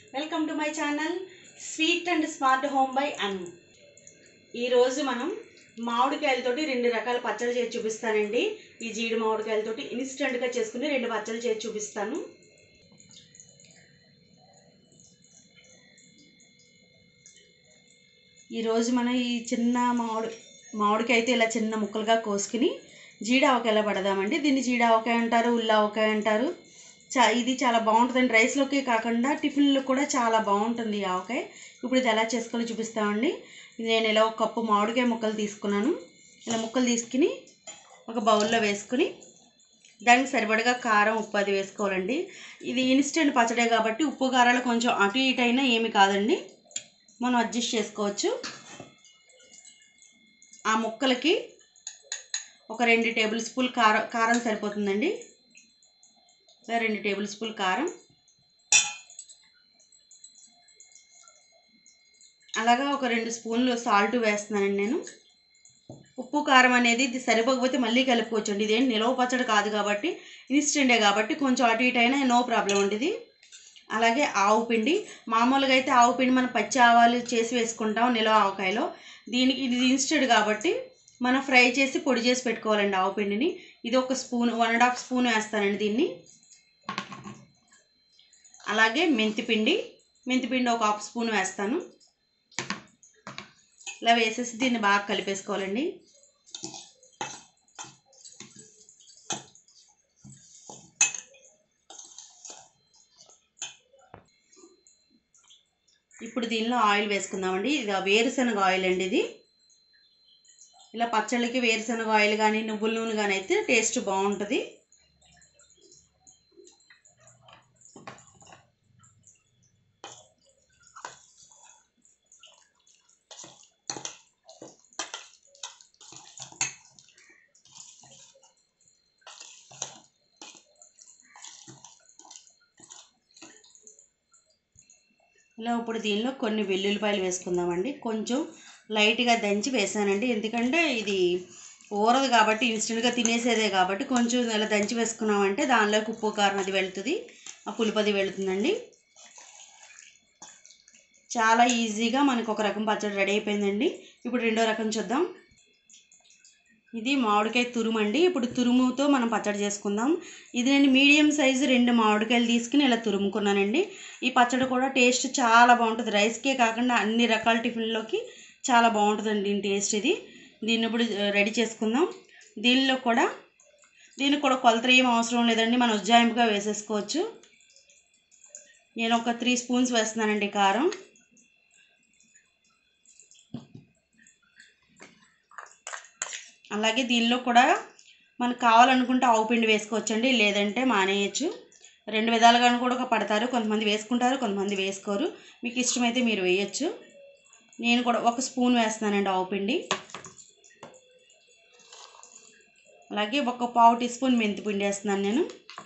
welcome to my channel sweet and smart home by Anu ఈరోజు మనం మామిడికాయలతోటి రెండు రకాల పచ్చళ్ళు చేసి చూపిస్తానండి ఈ జీడి మామిడికాయలతోటి ఇన్స్టెంట్గా చేసుకుని రెండు పచ్చళ్ళు చేసి చూపిస్తాను ఈరోజు మనం ఈ చిన్న మామిడి మామిడికాయ అయితే ఇలా చిన్న ముక్కలుగా కోసుకుని జీడి ఆవకాయలో పడదామండి దీన్ని జీడి ఆవకాయ అంటారు ఉల్లి ఆవకాయ అంటారు చా ఇది చాలా బాగుంటుందండి రైస్లోకి కాకుండా టిఫిన్లో కూడా చాలా బాగుంటుంది ఈ ఆవకాయ ఇప్పుడు ఇది ఎలా చేసుకోవాలో చూపిస్తామండి నేను ఇలా ఒక కప్పు మామిడికాయ ముక్కలు తీసుకున్నాను ఇలా ముక్కలు తీసుకుని ఒక బౌల్లో వేసుకుని దానికి సరిపడగా కారం ఉప్పు అది వేసుకోవాలండి ఇది ఇన్స్టెంట్ పచ్చడే కాబట్టి ఉప్పు కారాలు కొంచెం అటు ఇటు అయినా ఏమి కాదండి మనం అడ్జస్ట్ చేసుకోవచ్చు ఆ ముక్కలకి ఒక రెండు టేబుల్ స్పూన్ కారం కారం సరిపోతుందండి ఇలా రెండు టేబుల్ స్పూన్ కారం అలాగా ఒక రెండు స్పూన్లు సాల్ట్ వేస్తున్నానండి నేను ఉప్పు కారం అనేది ఇది సరిపోకపోతే మళ్ళీ కలుపుకోవచ్చు అండి ఇదేం నిలవ పచ్చడి కాదు కాబట్టి ఇన్స్టెంటే కాబట్టి కొంచెం అటు ఇటు అయినా నో ప్రాబ్లం అండి ఇది అలాగే ఆవు పిండి మామూలుగా అయితే ఆవు పిండి మనం పచ్చి ఆవాలు చేసి వేసుకుంటాం నిలవ ఆవకాయలో దీనికి ఇది ఇన్స్టెంట్ కాబట్టి మనం ఫ్రై చేసి పొడి చేసి పెట్టుకోవాలండి ఆవు పిండిని ఇది ఒక spoon one and half spoon వేస్తానండి దీన్ని అలాగే మెంతిపిండి మెంతిపిండి ఒక హాఫ్ స్పూన్ వేస్తాను ఇలా వేసేసి దీన్ని బాగా కలిపేసుకోవాలండి ఇప్పుడు దీనిలో ఆయిల్ వేసుకుందామండి ఇది వేరుశనగ ఆయిల్ అండి ఇది ఇలా పచ్చళ్ళకి వేరుశనగ ఆయిల్ కానీ నువ్వుల నూనె కానీ అయితే టేస్ట్ బాగుంటుంది ఇలా ఇప్పుడు దీనిలో కొన్ని వెల్లుల్లిపాయలు వేసుకుందామండి కొంచెం లైట్గా దంచి వేసానండి ఎందుకంటే ఇది ఊరదు కాబట్టి ఇన్స్టెంట్గా తినేసేదే కాబట్టి కొంచెం ఇలా దంచి వేసుకున్నామంటే దానిలోకి ఉప్పు కారం అది వెళుతుంది ఆ పులుపది వెళుతుందండి చాలా ఈజీగా మనకు ఒక రకం పచ్చడి రెడీ అయిపోయిందండి ఇప్పుడు రెండో రకం చూద్దాం ఇది మామిడికాయ తురుము అండి ఇప్పుడు తురుముతో మనం పచ్చడి చేసుకుందాం ఇది నేను మీడియం సైజు రెండు మామిడికాయలు తీసుకుని ఇలా తురుముకున్నానండి ఈ పచ్చడి కూడా టేస్ట్ చాలా బాగుంటుంది రైస్కే కాకుండా అన్ని రకాల టిఫిన్లోకి చాలా బాగుంటుందండి దీని టేస్ట్ ఇది దీన్ని ఇప్పుడు రెడీ చేసుకుందాం దీనిలో కూడా దీనికి కూడా కొలత ఏం అవసరం లేదండి మనం ఉజ్జాయింపుగా వేసేసుకోవచ్చు నేను ఒక త్రీ స్పూన్స్ వేస్తున్నానండి కారం అలాగే దీనిలో కూడా మనకు కావాలనుకుంటే ఆవు పిండి వేసుకోవచ్చండి లేదంటే మానేయచ్చు రెండు విధాలుగా కూడా పడతారు కొంతమంది వేసుకుంటారు కొంతమంది వేసుకోరు మీకు ఇష్టమైతే మీరు వేయచ్చు నేను కూడా ఒక స్పూన్ వేస్తున్నానండి ఆవు పిండి అలాగే ఒక పావు టీ స్పూన్ మెంతి పిండి వేస్తున్నాను నేను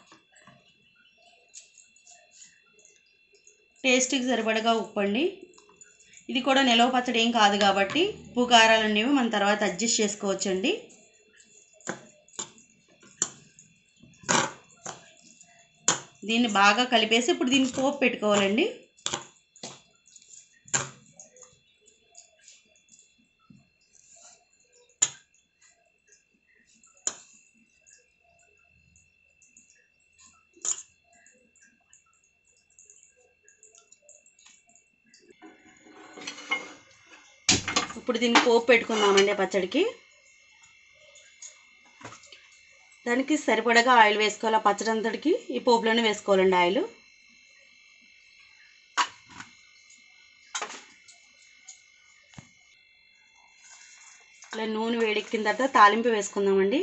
టేస్ట్కి సరిపడగా ఉప్పు అండి ఇది కూడా నిలవ పచ్చడి ఏం కాదు కాబట్టి ఉప్పు కారాలు అనేవి మన తర్వాత అడ్జస్ట్ చేసుకోవచ్చండి దీన్ని బాగా కలిపేసి ఇప్పుడు దీన్ని పోపు పెట్టుకోవాలండి ఇప్పుడు దీన్ని పోపు పెట్టుకుందామండి ఆ పచ్చడికి దానికి సరిపడగా ఆయిల్ వేసుకోవాలి ఆ పచ్చడి అంతటికి ఈ పోపులోనే వేసుకోవాలండి ఆయిల్ ఇలా నూనె వేడెక్కిన తర్వాత తాలింపు వేసుకుందామండి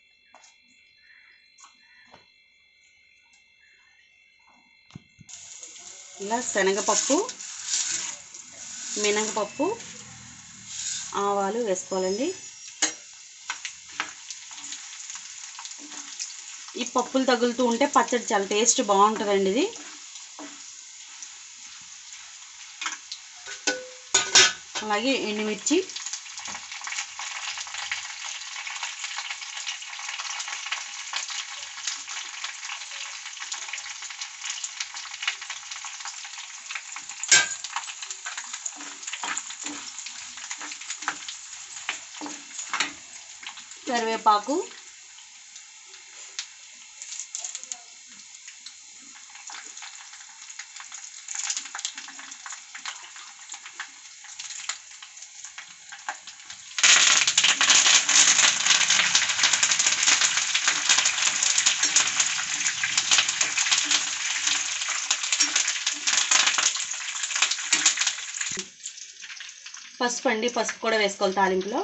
ఇలా శనగపప్పు మినగపప్పు ఆవాలు వేసుకోవాలండి ఈ పప్పులు తగులుతూ ఉంటే పచ్చడి చాలా టేస్ట్ బాగుంటుందండి ఇది అలాగే ఎండుమిర్చి కరివేపాకు పసుపు అండి పసుపు కూడా వేసుకోవాలి తాలింపులో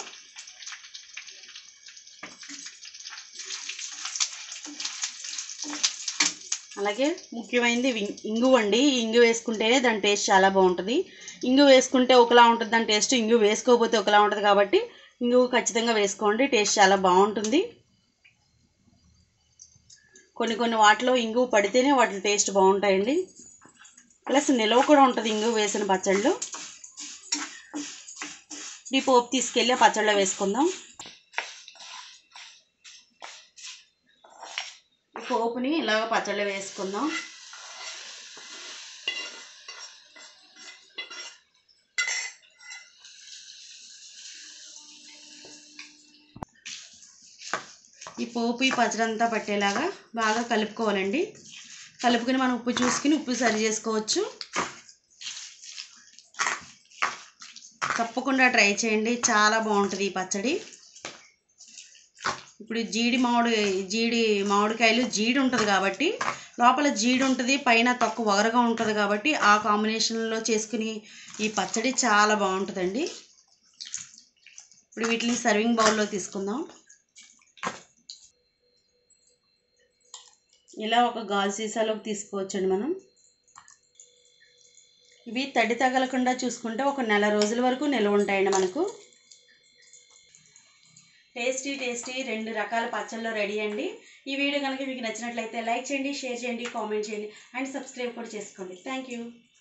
అలాగే ముఖ్యమైనది వి- ఇంగు అండి ఈ ఇంగు వేసుకుంటేనే దాని టేస్ట్ చాలా బాగుంటుంది ఇంగు వేసుకుంటే ఒకలా ఉంటుంది దాని టేస్ట్ ఇంగు వేసుకోకపోతే ఒకలా ఉంటుంది కాబట్టి ఇంగు ఖచ్చితంగా వేసుకోండి టేస్ట్ చాలా బాగుంటుంది కొన్ని కొన్ని వాటిలో ఇంగు పడితేనే వాటి టేస్ట్ బాగుంటాయండి ప్లస్ నిలవ కూడా ఉంటుంది ఇంగు వేసిన పచ్చళ్ళు ఈ పోపు తీసుకెళ్ళి ఆ పచ్చళ్ళలో వేసుకుందాం ఈ పోపుని ఇలాగ పచ్చళ్ళలో వేసుకుందాం ఈ పోపు ఈ పచ్చడి అంతా పట్టేలాగా బాగా కలుపుకోవాలండి కలుపుకొని మనం ఉప్పు చూసుకుని ఉప్పు సరి చేసుకోవచ్చు తప్పకుండా ట్రై చేయండి చాలా బాగుంటుంది ఈ పచ్చడి ఇప్పుడు ఈ జీడి మామిడి జీడి మామిడికాయలు జీడి ఉంటుంది కాబట్టి లోపల జీడి ఉంటుంది పైన తక్కువ వగరగా ఉంటుంది కాబట్టి ఆ కాంబినేషన్లో చేసుకుని ఈ పచ్చడి చాలా బాగుంటుందండి ఇప్పుడు వీటిని సర్వింగ్ బౌల్లో తీసుకుందాం ఇలా ఒక గాజు సీసాలోకి తీసుకోవచ్చండి మనం ఇవి తడి తగలకుండా చూసుకుంటే ఒక నెల రోజుల వరకు నిల్వ ఉంటాయండి మనకు టేస్టీ టేస్టీ రెండు రకాల పచ్చళ్ళు రెడీ అండి ఈ వీడియో కనుక మీకు నచ్చినట్లయితే లైక్ చేయండి షేర్ చేయండి కామెంట్ చేయండి అండ్ సబ్స్క్రైబ్ కూడా చేసుకోండి థ్యాంక్ యూ